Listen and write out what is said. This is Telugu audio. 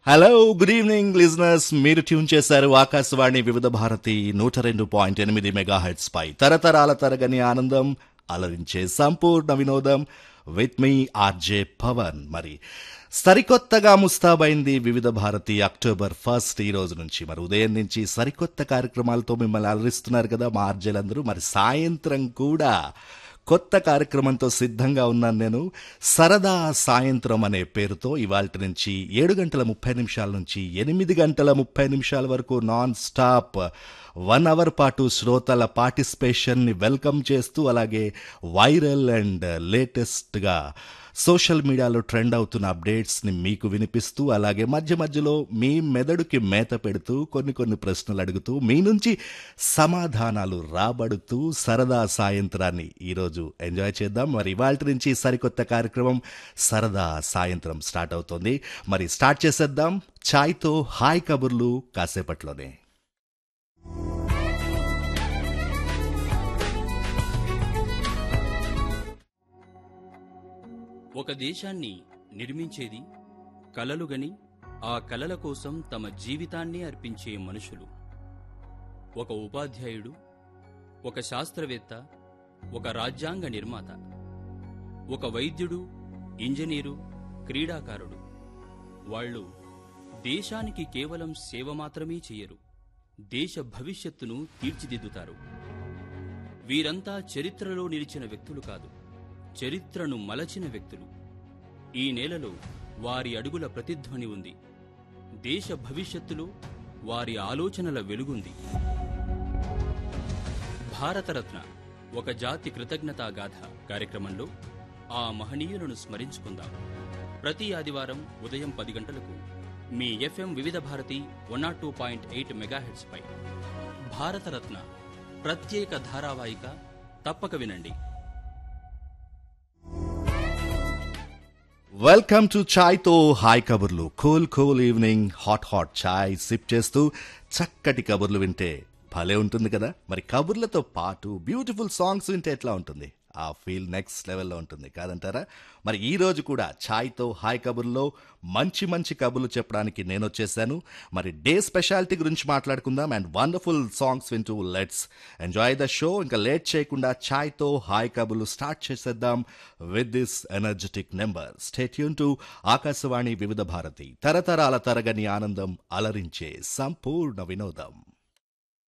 హలో గుడ్ ఈవినింగ్ లిజనర్స్ మీరు ట్యూన్ చేశారు ఆకాశవాణి వివిధ భారతి నూట రెండు పాయింట్ ఎనిమిది మెగా హెడ్స్ పై తరతరాల తరగని ఆనందం అలరించే సంపూర్ణ వినోదం విత్ మీ ఆర్జే పవన్ మరి సరికొత్తగా ముస్తాబైంది వివిధ భారతి అక్టోబర్ ఫస్ట్ ఈ రోజు నుంచి మరి ఉదయం నుంచి సరికొత్త కార్యక్రమాలతో మిమ్మల్ని అలరిస్తున్నారు కదా మా ఆర్జేలందరూ మరి సాయంత్రం కూడా కొత్త కార్యక్రమంతో సిద్ధంగా ఉన్నాను నేను సరదా సాయంత్రం అనే పేరుతో ఇవాళ నుంచి ఏడు గంటల ముప్పై నిమిషాల నుంచి ఎనిమిది గంటల ముప్పై నిమిషాల వరకు నాన్ స్టాప్ వన్ అవర్ పాటు శ్రోతల పార్టిసిపేషన్ని వెల్కమ్ చేస్తూ అలాగే వైరల్ అండ్ లేటెస్ట్గా సోషల్ మీడియాలో ట్రెండ్ అవుతున్న అప్డేట్స్ని మీకు వినిపిస్తూ అలాగే మధ్య మధ్యలో మీ మెదడుకి మేత పెడుతూ కొన్ని కొన్ని ప్రశ్నలు అడుగుతూ మీ నుంచి సమాధానాలు రాబడుతూ సరదా సాయంత్రాన్ని ఈరోజు ఎంజాయ్ చేద్దాం మరి ఇవాళ నుంచి సరికొత్త కార్యక్రమం సరదా సాయంత్రం స్టార్ట్ అవుతుంది మరి స్టార్ట్ చేసేద్దాం ఛాయ్తో హాయ్ కబుర్లు కాసేపట్లోనే ఒక దేశాన్ని నిర్మించేది కలలుగని ఆ కలల కోసం తమ జీవితాన్ని అర్పించే మనుషులు ఒక ఉపాధ్యాయుడు ఒక శాస్త్రవేత్త ఒక రాజ్యాంగ నిర్మాత ఒక వైద్యుడు ఇంజనీరు క్రీడాకారుడు వాళ్ళు దేశానికి కేవలం సేవ మాత్రమే చేయరు దేశ భవిష్యత్తును తీర్చిదిద్దుతారు వీరంతా చరిత్రలో నిలిచిన వ్యక్తులు కాదు చరిత్రను మలచిన వ్యక్తులు ఈ నేలలో వారి అడుగుల ప్రతిధ్వని ఉంది దేశ భవిష్యత్తులో వారి ఆలోచనల వెలుగుంది భారతరత్న ఒక జాతి కృతజ్ఞతా గాథ కార్యక్రమంలో ఆ మహనీయులను స్మరించుకుందాం ప్రతి ఆదివారం ఉదయం పది గంటలకు మీ FM Vividh Bharati one nought two point eight megahertz పై భారతరత్న ప్రత్యేక ధారావాహిక తప్పక వినండి వెల్కమ్ టు ఛాయ్తో హాయ్ కబుర్లు cool cool evening hot hot chai sip చేస్తూ చక్కటి కబుర్లు వింటే భలే ఉంటుంది కదా మరి కబుర్లతో పాటు బ్యూటిఫుల్ సాంగ్స్ వింటే ఎట్లా ఉంటుంది ఆ ఫీల్ నెక్స్ట్ లెవెల్లో ఉంటుంది కాదంటారా మరి ఈ రోజు కూడా ఛాయ్తో హాయ్ కబుర్లో మంచి మంచి కబుర్లు చెప్పడానికి నేను వచ్చేసాను మరి డే స్పెషాలిటీ గురించి మాట్లాడుకుందాం అండ్ వండర్ఫుల్ సాంగ్స్ వింటూ లెట్స్ ఎంజాయ్ ద షో ఇంకా లేట్ చేయకుండా ఛాయ్తో హాయ్ కబుర్లు స్టార్ట్ చేసేద్దాం with this energetic number stay tuned to Akashvani Vividh Bharati తరతరాల తరగని ఆనందం అలరించే సంపూర్ణ వినోదం